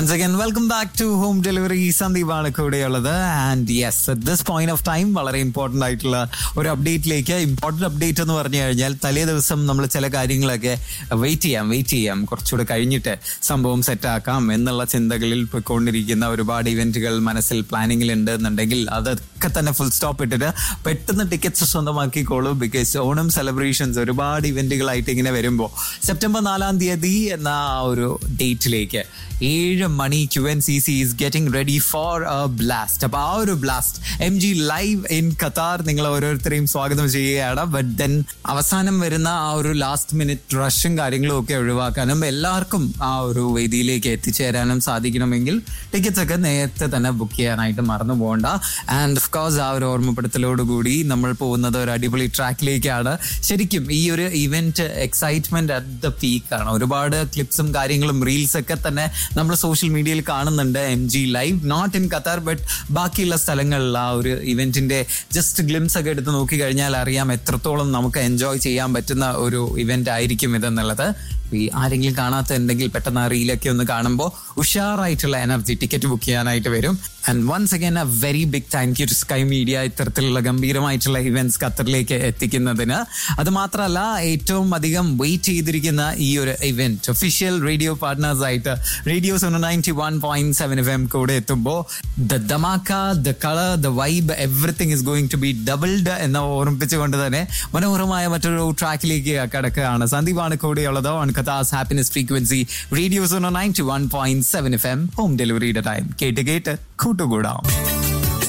Once again, welcome back to Home Delivery. സന്ദീപാണ് കൂടെയുള്ളത് and yes at this point of time വളരെ important ആയിട്ടുള്ള ഒരു അപ്ഡേറ്റിലേക്ക് ഇമ്പോർട്ടന്റ് അപ്ഡേറ്റ് എന്ന് പറഞ്ഞു കഴിഞ്ഞാൽ തലേ ദിവസം നമ്മൾ ചില കാര്യങ്ങളൊക്കെ വെയിറ്റ് ചെയ്യാം വെയിറ്റ് ചെയ്യാം കുറച്ചുകൂടെ കഴിഞ്ഞിട്ട് സംഭവം സെറ്റാക്കാം എന്നുള്ള ചിന്തകളിൽ പോയിക്കൊണ്ടിരിക്കുന്ന ഒരുപാട് ഇവന്റുകൾ മനസ്സിൽ പ്ലാനിങ്ങിൽ ഉണ്ട് എന്നുണ്ടെങ്കിൽ അതൊക്കെ തന്നെ ഫുൾ സ്റ്റോപ്പ് ഇട്ടിട്ട് പെട്ടെന്ന് ടിക്കറ്റ്സ് സ്വന്തമാക്കിക്കോളൂ ബിക്കോസ് ഓണം സെലിബ്രേഷൻസ് ഒരുപാട് ഇവന്റുകളായിട്ട് ഇങ്ങനെ വരുമ്പോൾ സെപ്റ്റംബർ നാലാം തീയതി എന്ന ആ ഒരു ഡേറ്റിലേക്ക് ഏഴ് മണി Q N C C is getting ready for a blast അപ്പൊ ആ ഒരു blast M G live in Qatar നിങ്ങൾ ഓരോരുത്തരെയും സ്വാഗതം ചെയ്യുകയാണ് ബട്ട് ദെൻ അവസാനം വരുന്ന ആ ഒരു ലാസ്റ്റ് മിനിറ്റ് റഷും കാര്യങ്ങളും ഒക്കെ ഒഴിവാക്കാനും എല്ലാവർക്കും ആ ഒരു വേദിയിലേക്ക് എത്തിച്ചേരാനും സാധിക്കണമെങ്കിൽ ടിക്കറ്റ്സ് ഒക്കെ നേരത്തെ തന്നെ ബുക്ക് ചെയ്യാനായിട്ട് മറന്നു പോകണ്ട ആൻഡ് ഓഫ് കോഴ്സ് ആ ഒരു ഓർമ്മപ്പെടുത്തലോടുകൂടി നമ്മൾ പോകുന്നത് ഒരു അടിപൊളി ട്രാക്കിലേക്കാണ് ശരിക്കും ഈ ഒരു ഇവന്റ് എക്സൈറ്റ്മെന്റ് അറ്റ് ദ പീക്കാണ് ഒരുപാട് ക്ലിപ്സും കാര്യങ്ങളും റീൽസ് ഒക്കെ തന്നെ നമ്മൾ സോഷ്യൽ മീഡിയയിൽ കാണുന്നുണ്ട് M G live not in Qatar but ബാക്കിയുള്ള സ്ഥലങ്ങളിൽ ആ ഒരു ഇവന്റിന്റെ ജസ്റ്റ് ഗ്ലിംസ് ഒക്കെ എടുത്ത് നോക്കി കഴിഞ്ഞാൽ അറിയാം എത്രത്തോളം നമുക്ക് എൻജോയ് ചെയ്യാൻ പറ്റുന്ന ഒരു ഇവന്റ് ആയിരിക്കും ഇതെന്നുള്ളത് ഈ ആരെങ്കിലും കാണാത്തുണ്ടെങ്കിൽ പെട്ടെന്ന് ആ റീലൊക്കെ ഒന്ന് കാണുമ്പോൾ ഉഷാറായിട്ടുള്ള എനർജി ടിക്കറ്റ് ബുക്ക് ചെയ്യാനായിട്ട് വരും and once again a very big thank you to sky media ഇത്തരത്തിലുള്ള ഗംഭീരമായിട്ടുള്ള ഇവന്റ്സ് ഖത്തറിലേക്ക് എത്തിക്കുന്നതിന് അത് മാത്രമല്ല ഏറ്റവും അധികം വെയിറ്റ് ചെയ്തിരിക്കുന്ന ഈ ഒരു ഇവന്റ് ഒഫീഷ്യൽ റേഡിയോ പാർട്ട്നേഴ്സ് ആയിട്ട് radio zone ninety one point seven F M കൂടെ എത്തുമ്പോൾ the dhamaka the colour the vibe everything is going to be doubled എന്ന് ഓർമ്മിപ്പിച്ചുകൊണ്ട് തന്നെ മനോഹരമായ മറ്റൊരു ട്രാക്കിലേക്ക് കിടക്കുകയാണ് സന്ദീപാണ് കൂടെയുള്ളത് ഓൺ കഥാസ് happiness frequency radio zone ninety one point seven F M home ഡെലിവറിയുടെ ടൈം കേട്ട് കേട്ട് കൂട്ടുകൂടാം